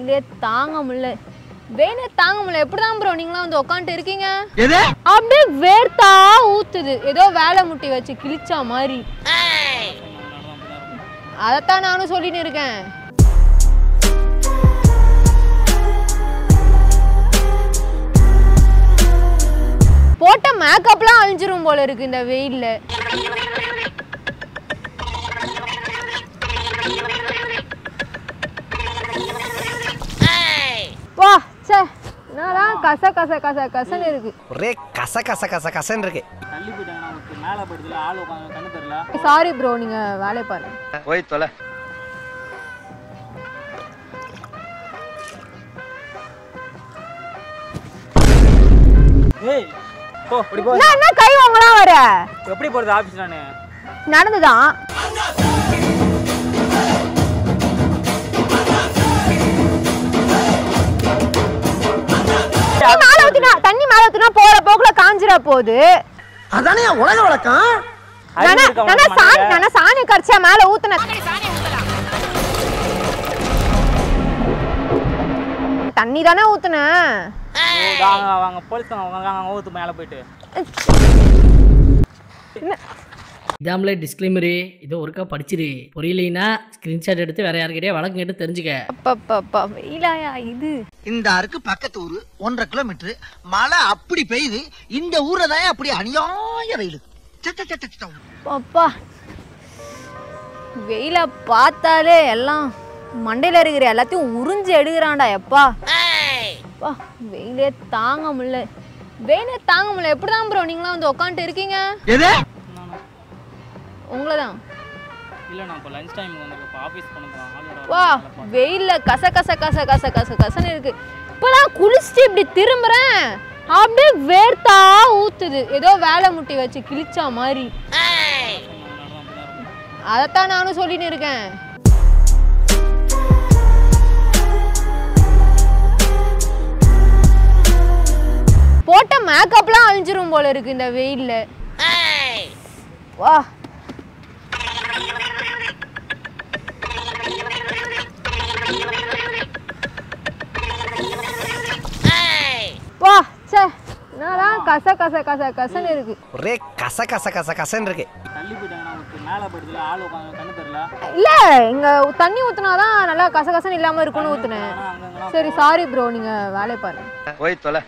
வெயிலே தாங்க முடியல வெயிலே தாங்க முடியல எப்படிதான் ப்ரோ நீங்களாம் வந்து உட்காந்துட்டு இருக்கீங்க எது அப்படியே வேர்த்தா ஊத்துது ஏதோ வேலை முட்டி வச்சு கிழிச்சா மாதிரி அதைத்தான் நானும் சொல்லிட்டு இருக்கேன் போட்ட மேக்கப்லாம் அழிஞ்சிரும் போல இருக்கு இந்த வெயில்ல வா சே என்னடா கச கச கச கசன்னு இருக்கு ஒரே கச கச கச கசன்னு இருக்கு தள்ளி போயிட்டாங்க நமக்கு மேலே போயிடுதுல ஆள் உட்காந்து கண்ணு தெரியல சாரி ப்ரோ நீங்க வேலையை பாருங்க போய் தொலை ஏய் போ இப்படி போ என்ன என்ன கை வாங்கலாம் வர எப்படி போகிறது ஆஃபீஸ் நான் நடந்துதான் தண்ணி மேல ஊத்தினா தண்ணி மேல ஊத்தினா போற போக்குல காஞ்சிர போகுது அதானே உலக வழக்கம் நானா நானா சாணி நானா சாணி கரைச்சா மேல ஊத்துன தண்ணி தானே ஊத்துனேன் வாங்க வாங்க போலீஸ் வாங்க வாங்க ஊத்து மேலே போயிட்டு இதாமலே டிஸ்க்ளைமரு இதோ ஒருக்கா படிச்சிரு புரியலைன்னா ஸ்க்ரீன்ஷாட் எடுத்து வேற யார்கிட்டயே வழக்கம் கேட்டு தெரிஞ்சுக்க அப்பப்பப்பா வெயிலாயா இது இந்த அருக்கு பக்கத்து ஊரு ஒன்றரை கிலோமீட்டர் மழை அப்படி பெய்யுது இந்த ஊர்ல தான் அப்படி அநியாய வெயில் சே, சே, சே, சே, சே. அப்பா வெயில பார்த்தாலே எல்லாம் மண்டையில இருக்கிற எல்லாத்தையும் உறிஞ்சு எடுக்கிறான்டா எப்பா அப்பா வெயிலே தாங்க முடியல வெயிலே தாங்க முடியல எப்படிதான் ப்ரோ நீங்களாம் வந்து உட்காந்துட்டு இருக்கீங்க எது உங்களை தான் இல்லை நான் இப்போ லஞ்ச் டைம் வந்து இப்போ ஆஃபீஸ் பண்ணுறேன் ஆளோட வா வெயில்ல கச கச கச கச கச கசன்னு இருக்கு இப்பதான் குளிச்சுட்டு இப்படி திரும்புறேன் அப்படியே வேர்த்தா ஊத்துது ஏதோ வேலை முட்டி வச்சு கிழிச்சா மாதிரி அதைத்தான் நானும் சொல்லிட்டு இருக்கேன் போட்ட மேக்கப்லாம் அழிஞ்சிரும் போல இருக்கு இந்த வெயில்ல வா வா சே என்னடா கச கச கச கசன்னு இருக்கு ஒரே கச கச கச கசன்னு இருக்கு தள்ளி போயிட்டாங்க நமக்கு மேலே போயிடுதுல ஆள் உட்காந்து கண்ணு தெரியல இல்ல இங்க தண்ணி ஊத்துனாதான் நல்லா கசகசன்னு இல்லாம இருக்கும்னு ஊத்துனேன் சரி சாரி ப்ரோ நீங்க வேலையை பாருங்க போய் தொலை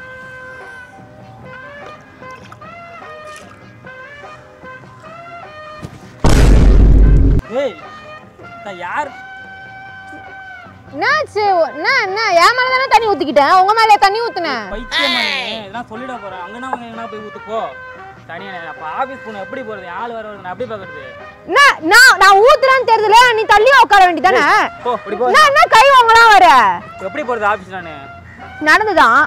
ஏய் நான் யார் என்னாச்சு என்ன என்ன என் மேல தானே தண்ணி ஊத்திக்கிட்டேன் உங்க மேல தண்ணி ஊத்துனேன் பைத்தியமா நீ? இதெல்லாம் சொல்லிட போகிறேன் அங்கன்னா அவங்க எங்கன்னா போய் ஊத்து போ தனியாக அப்போ ஆஃபீஸ் போகணும் எப்படி போகிறது ஆள் வர வருது நான் எப்படி பார்க்கறது என்ன நான் நான் ஊத்துறேன்னு தெரியல நீ தள்ளியே உட்கார வேண்டியதானே போ இப்படி போ என்ன என்ன கை வாங்கலாம் வர எப்படி போகிறது ஆஃபீஸ் நான் நடந்துதான்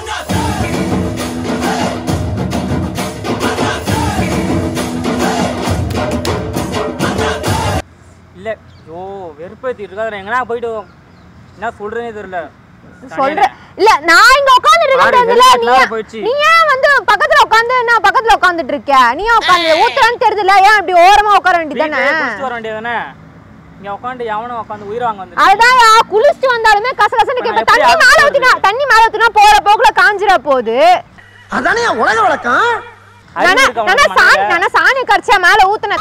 இல்லை ஐயோ வெறுப்பேற்றிட்டு இருக்காது எங்கன்னா போயிட்டு என்ன சொல்கிறேனே தெரியல சொல்றேன் இல்ல நான் இங்க உட்கார்ந்துட்டு பாரு, இருக்கேன்ல நீ வெளிநாட்டுல போயிடுச்சு. நீ ஏன் வந்து பக்கத்துல உட்கார்ந்து நான் பக்கத்துல உட்கார்ந்துட்டு இருக்க நீ ஏன் உட்கார்ந்து ஊத்துறேன்னு தெரியுதுல ஏன் இப்படி ஓரமா உட்கார வேண்டியதானே வீட்டுல குளிச்சுட்டு வர வேண்டியதானே இங்க உட்காந்து எவனும் உட்காந்து உயிர் வாங்க வந்து அதுதான் குளிச்சுட்டு வந்தாலுமே கசகசன்னு கேட்ப எப்படி தண்ணி மேல ஆஃபீஸ் ஊத்தினா தண்ணி மேல ஊத்தினா போற போக்குல காஞ்சிர போகுது அதானே உலக வழக்கம் நானா நானா சாணி நானா சாணி கரைச்சா மேல ஊத்துன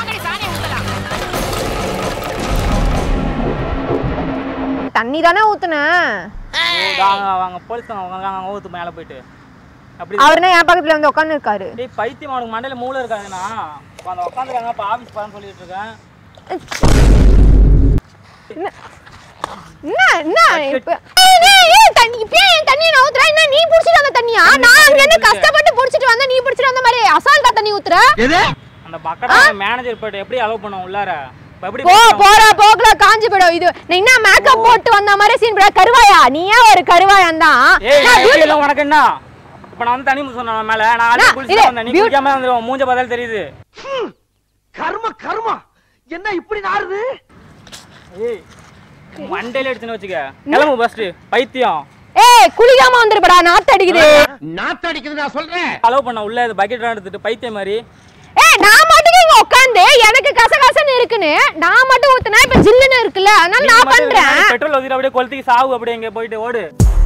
தண்ணி தானே ஊத்துனேன் வாங்க வாங்க போலீஸ் வாங்க வாங்க ஊத்து மேல போயிட்டு அப்படி அவர்னா என் பக்கத்துல வந்து உட்கார்ந்து இருக்காரு டேய் பைத்தியம் அவனுக்கு மண்டையில மூளை இருக்காதுண்ணா இப்போ அந்த உட்காந்துருக்காங்க இப்போ ஆஃபீஸ் போகிறேன்னு சொல்லிட்டு இருக்கேன் என்ன என்ன இப்ப ஏய், ஏய், ஏய், தண்ணி இப்ப ஏன் என் தண்ணியை நான் ஊத்துறேன் என்ன நீ புடிச்சிட்டு வந்த தண்ணியா நான் அங்க இருந்து கஷ்டப்பட்டு புடிச்சிட்டு வந்தா நீ புடிச்சிட்டு வந்த மாதிரி அசால்ட்டா தண்ணி ஊத்துற எது அந்த பக்கெட்டா மேனேஜர் போயிட்டு எப்படி அலோவ் பண்ணுவோம் உள்ளார இப்போ எப்படி போ பண்ணுவோம்? போற போக்குல காஞ்சி போயிடும் இது நீ என்ன மேக்கப் போட்டு வந்த மாதிரி சீன் போட கருவாயா நீ ஏன் ஒரு கருவாயம் தான் ஏய் எப்படி இல்லை உனக்கு என்ன இப்போ நான் வந்து தனி சொன்னேன் மேல நான் அண்ணா, ஆல்ரெடி குளிச்சுட்டு இது வந்தேன் நீ beauty- குளிக்காம வந்துடும் மூஞ்ச பார்த்தாலும் தெரியுது கர்ம கர்மா என்ன இப்படி நாறுது ஏய் மண்டையில எடுத்துன்னு வச்சுக்க கிளம்பு ஃபர்ஸ்ட் பைத்தியம் ஏய் குளிக்காம வந்துருப்படா நாத்து அடிக்குது நாத்து அடிக்குது நான் சொல்றேன் அலோவ் பண்ண உள்ள இது பக்கெட் எடுத்துட்டு பைத்தியம் மாதிரி ஏய் நான் மட்டும் இங்க உட்கார்ந்து எனக்கு கசகசன்னு இருக்குன்னு நான் மட்டும் ஊத்துனா இப்ப ஜில்லுன்னு இருக்குல்ல அதனால நீ நான் மட்டும் பண்றேன் இதுல பெட்ரோல் ஊத்திட்டு அப்படியே கொளுத்தி சாவு அப்படியே இங்க போயிட்டு ஓடு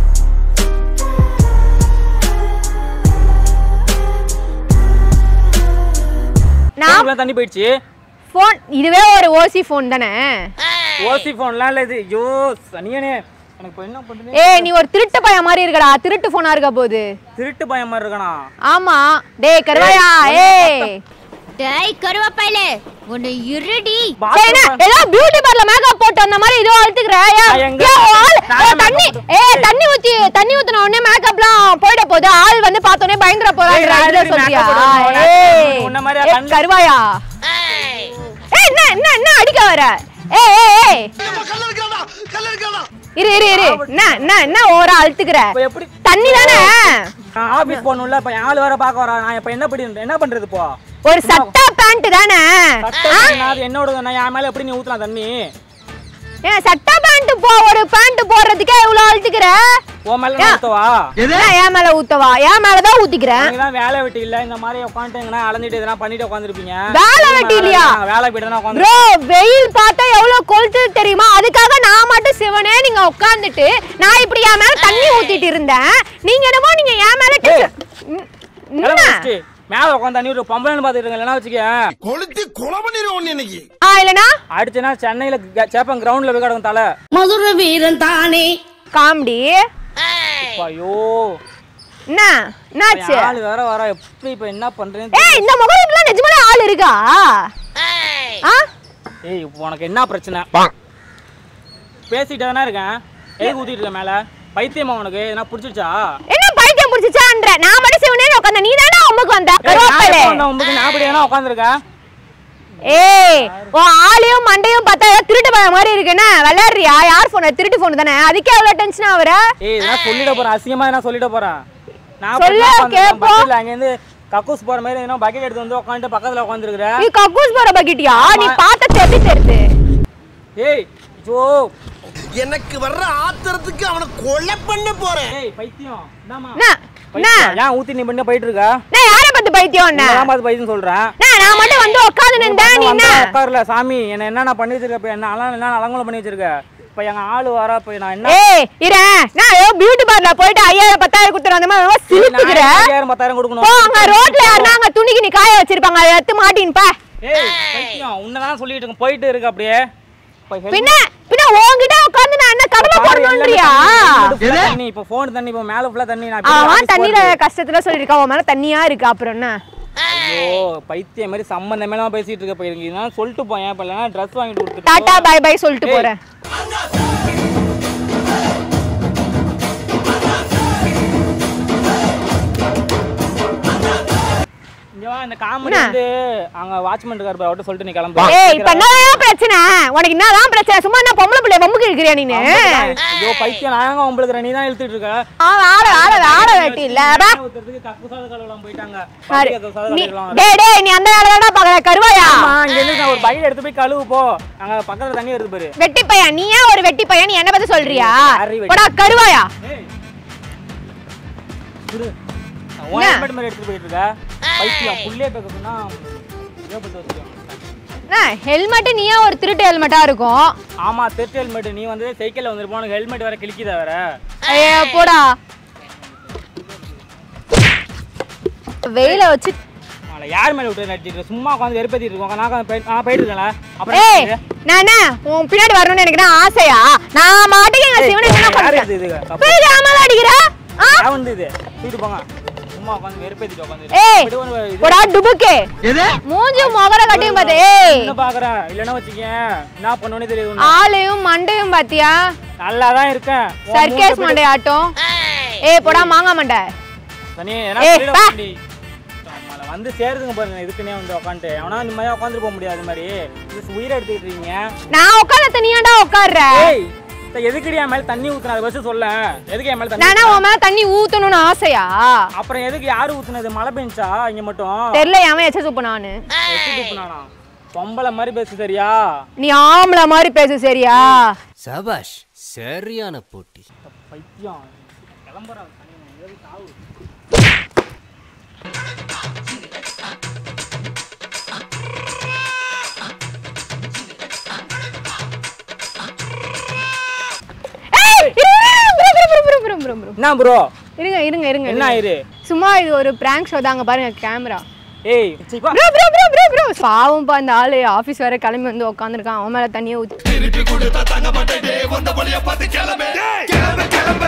நான் உள்ள தண்ணி போயிடுச்சு ஃபோன் இதுவே ஒரு ஓசி ஃபோன் தானே ஓசி போன்லாம் இல்ல இது ஐயோ சனியனே எனக்கு இப்போ என்ன பண்றது ஏய் நீ ஒரு திருட்டு பையன் மாதிரி இருக்கடா திருட்டு ஃபோனா இருக்க போகுது திருட்டு பயம் மாதிரி இருக்கானா ஆமா டேய் கருவாயா ஏய் டேய் கருவாப்பையில உன்னை இருடி சரி என்ன ஏதோ பியூட்டி பார்லர் மேக்கப் போட்டு வந்த மாதிரி ஏதோ அழுத்துக்கிற ஏன் நான் எங்க- ஏன் உன் ஆள் நான் ஏய், makeup தண்ணி போட்டு- ஏய் தண்ணி ஊத்தி தண்ணி ஊத்துன உடனே மேக்கப்லாம் போயிட போகுது ஆள் வந்து பார்த்தோனே பயங்கர போறாங்க ஏய், நான் இதுல எதுக்கு சொல்றியா makeup போடணும்? நான் ஏய் உன்ன மாதிரியா ஏய், கண்ணு- கருவாயா ஏய் என்ன என்ன என்ன அடிக்க வர ஏய் ஏய் ஏய் கல்ல இருக்காடா கல்ல இருக்காடா இரு இரு இரு என்ன என்ன என்ன ஓரா அழுத்துக்கிற இப்போ எப்படி தண்ணி தானே நான் ஆபீஸ் போகணும்ல இப்போ ஆள் வேற பார்க்க வரா நான் இப்போ என்ன பண்ணி என்ன பண்றது இப்போ ஒரு சட்டை பேண்ட் தானே சட்டம் அது என்னோட நான் என் மேல எப்படி நீ ஊத்தலாம் தண்ணி ஏன் சட்டை பேண்ட் போ ஒரு பேண்ட் போடுறதுக்கே இவ்வளவு அழுத்துக்கிற உன் மேல நான் ஊத்தவா என்ன என் மேல ஊத்தவா என் மேலதான் ஊத்திக்கிறேன் நீங்க தான் வேலை வெட்டி இல்ல இந்த மாதிரி உட்காந்துட்டீங்கன்னா அலைஞ்சிட்டு எதனா பண்ணிட்டு உட்காந்துருப்பீங்க வேலை வெட்டி இல்லையா? வேலை போயிட்டு தான் உட்காந்து ப்ரோ வெயில் பார்த்தா எவ்வளவு கொளுத்து தெரியுமா அதுக்காக நான் மட்டும் சிவனே நீங்க உட்காந்துட்டு நான் இப்படி என் மேல தண்ணி ஊத்திட்டு இருந்தேன் நீங்க என்னமோ நீங்க என் மேல கிச்ச- ம், என்ன மேல உட்காந்து தண்ணி விட்டு பொம்பளைன்னு பாத்துட்டு இருங்க இல்லைன்னா வச்சுக்க கொளுத்தி கொலை பண்ணிடுவோம் இன்னைக்கு ஆ இல்லனா அடிச்சுனா சென்னையில க- சேப்பம் கிரவுண்ட்ல போய் கிடக்கும் தலை மதுர வீரன் தானே காமெடி ஐயோ என்ன என்னாச்சு ஆள் வேற வர எப்படி இப்ப என்ன பண்றேன்னு ஏய் இந்த முகத்துக்குலாம் நிஜமாலே ஆள் இருக்கா ஆ ஏய் இப்போ உனக்கு என்ன பிரச்சனை பேசிட்டே தானே இருக்கேன் எதுக்கு ஊத்திட்டு இருக்க மேல பைத்தியமா உனக்கு எதனா பிடிச்சிருச்சா என்ன பைத்தியம் புடிச்சிச்சான்ற நான் மட்டும் சிவனே உட்காந்த நீ தானே அம்முக்கு வந்த கருவாப்பையில உங்களுக்கு நான் அப்படி எதனா உட்காந்துருக்கேன் ஏய் உன் ஆளையும் மண்டையும் பார்த்தா ஏதோ திருட்டு பய மாதிரி இருக்குன்னு விளையாடுறியா யார் போன் திருட்டு போன் தானே அதுக்கே அவ்வளவு டென்ஷன் ஆகுற ஏய் இதெல்லாம் சொல்லிட போறேன் அசிங்கமா என்ன சொல்லிட போறேன் நான் சொல்லு, கேப்போம். பக்கத்துல அங்க இருந்து கக்கூஸ் போற மாதிரி என்ன பக்கெட் எடுத்து வந்து உட்காந்து பக்கத்துல உட்காந்துருக்குற நீ கக்கூஸ் போற பக்கிட்டியா நீ பார்த்த எப்படி தெரியுது ஏய் ஜோ எனக்கு வர்ற ஆத்திரத்துக்கு அவனை கொலை பண்ண போறேன் ஏய் பைத்தியம் என்னம்மா என்ன என்ன பைத்தியம். ஏன் ஊத்தி நீ பண்ண போயிட்டு இருக்க நான் யாரை பத்தி பைத்தியம் என்ன நான் பார்த்து பைத்தியம் சொல்றேன் நான் நான் மட்டும் வந்து உட்காந்து நின்றேன் நீ என்ன வந்தா உட்காருல சாமி என்ன என்ன நான் பண்ணி வச்சிருக்க இப்ப என்ன அலாம் என்ன அலங்கோலம் பண்ணி வச்சிருக்க இப்ப எங்க ஆளு வர இப்ப நான் என்ன ஏய் இரு நான் ஏதோ பியூட்டி பார்லர் போயிட்டு ஐயாயிரம் பத்தாயிரம் கொடுத்துரு அந்த மாதிரி ரொம்ப சிரிப்புக்கிற நான் ஐயாயிரம் பத்தாயிரம் போ கொடுக்கணும் அங்க ரோட்ல யாருன்னா அங்க துணிக்கு நீ காய வச்சிருப்பாங்க அதை எடுத்து மாட்டின்ப்பா ஏய் பைத்தியம் உன்னதான் சொல்லிட்டு இருக்கேன் போயிட்டு இருக்கு அப்படியே இப்ப helmet- பின்ன பின்ன உன்கிட்ட உட்காந்து நான் என்ன கடமை பாரு, போடணும்ன்றியா எல்லாமே தண்ணி, தண்ணி இப்ப போன் தண்ணி இப்ப மேல ஃபுல்லா தண்ணி நான் இப்ப அவன் office தண்ணியில போறது. கஷ்டத்துல சொல்லிருக்கா உன் மேல தண்ணியா இருக்கு அப்புறம் என்ன ஐயோ பைத்தியம் மாதிரி சம்பந்தமே இல்லாம பேசிட்டு இருக்க போயிருங்க இதெல்லாம் சொல்லிட்டு போயேன் இப்ப இல்லைன்னா ட்ரெஸ் வாங்கிட்டு கொடுத்துட்டு டாடா பை பை சொல்லிட்டு ஏய். போறேன் இங்க வா இந்த காமெடி வந்து அங்க வாட்ச்மேன் இருக்காரு பாரு, அவர்ட்ட சொல்லிட்டு நீ கிளம்பு ஏய் இப்ப என்னதான் பிரச்சனை உனக்கு என்னதான் பிரச்சனை சும்மா என்ன பொம்பளை பிள்ளை வம்புக்கு இருக்கிறியா நீனு ஐயோ பைத்தியம் நான் உங்களுக்கு நீ தான் இழுத்துட்டு இருக்க அவன் ஆட ஆட ஆட வேட்டி இல்ல பா. ஊத்துறதுக்கு கக்கு சாத கழுவலாம் போயிட்டாங்க பாரு. பக்கத்து கக்கு சாத நீ கழுவலாம் டேய் டேய் நீ அந்த வேலைடா பாக்குற கருவாயா ஆமா இங்க இருந்து நான் ஒரு பைக் எடுத்து போய் கழுவு போ அங்க பக்கத்துல தண்ணி வருது பாரு வெட்டி பையன் நீ ஏன் ஒரு வெட்டி பையன் நீ என்ன பத்தி சொல்றியா யாரை வெட்டி? போடா கருவாயா ஏய் குடு உன் என்ன? ஹெல்மெட் மாதிரி எடுத்துட்டு போயிட்டு இருக்க பைத்தியம் புள்ளைய பேக்க சொன்னா ஏகப்பட்ட விஷயம் ஹெல்மெட் நீ ஏன் ஒரு திருட்டு ஹெல்மெட்டா இருக்கும் ஆமா திருட்டு ஹெல்மெட் நீ வந்து சைக்கிள்ல வந்துருப்போம் உனக்கு ஹெல்மெட் வேற கிழிக்குதா வேற ஐயோ போடா வெயில வச்சு அவளை யார் மேல விட்டு நடிச்சிட்டு சும்மா உட்காந்து வெறுப்பேத்திட்டு இருக்கோம் நான் உட்காந்து போய்- நான் போயிட்டு இருக்கேன்ல அப்புறம் ஏய் என்ன நான் என்ன உன் பின்னாடி வரணும்னு எனக்கு என்ன ஆசையா நான் மாட்டுக்கு எங்க சிவனை என்ன யார் பண்ணுறேன் இது இது தப்பு. போய் ஆமால அடிக்கிற ஆ? யார் வந்து இது தூக்கிட்டு போங்க சும்மா உட்காந்து வெறுப்பேத்திட்டு உட்காந்து ஏய் போடா டுபுக்கே எது மூஞ்சி முகர கட்டியும் பாத்து ஏய் என்ன பாக்குறேன் இல்லைன்னா வச்சுக்கேன் என்ன பண்ணுன்னு தெரியுது உனக்கு. ஆளையும் மண்டையும் பாத்தியா நல்லா தான் இருக்கேன் உன் சர்க்கேஸ் மூஞ்ச மண்டை ஆட்டம் ஏய் போடா மாங்கா மண்டை தனி என்ன ஏய், சொல்லிட பா. மாட்டி. நம்மள வந்து சேருதுங்க பாருங்க இதுக்குன்னே வந்து உட்காந்துட்டு அவனா இந்த மாதிரி உட்காந்துட்டு போக முடியாது அது மாதிரி இது உயிரை எடுத்துக்கிட்டு இருக்கீங்க நான் உட்கார நீயாண்டா உட்கார்ற ஏய் இப்ப எதுக்குடி என் மேல தண்ணி ஊத்துன அதை வச்சு சொல்ல எதுக்கு என் மேல தண்ணி நானா உன் மேல தண்ணி ஊத்தணும்னு ஆசையா ஊத்துன? அப்புறம் எதுக்கு யாரு ஊத்துனது மழை பெஞ்சா இங்க மட்டும் தெரியல எவன் எச்ச சூப்பு நானு எச்சு துப்புனானா பொம்பளை மாதிரி பேசு சரியா நீ ஆம்பளை மாதிரி பேசு சரியா சபாஷ் சரியான போட்டி பைத்தியம் கிளம்புறான் தனி, எதுக்கு சாவு? நிமிஷம் ப்ரோ என்ன ப்ரோ இருங்க இருங்க இருங்க என்ன இருங்க. ஆயிரு சும்மா இது ஒரு பிராங்க் ஷோ தாங்க பாருங்க கேமரா ஏய் சீ, வா. Bro bro bro bro bro பாவம்ப்பா அந்த ஆளு ஆஃபீஸ் வேற கிளம்பி வந்து உட்காந்துருக்கான் அவன் மேல தண்ணியை ஊற்றி திருப்பி கொடுத்தா தங்க மாட்டேன் ஒன்ன வழிய பார்த்து கிளம்பு கிளம்பு கிளம்பு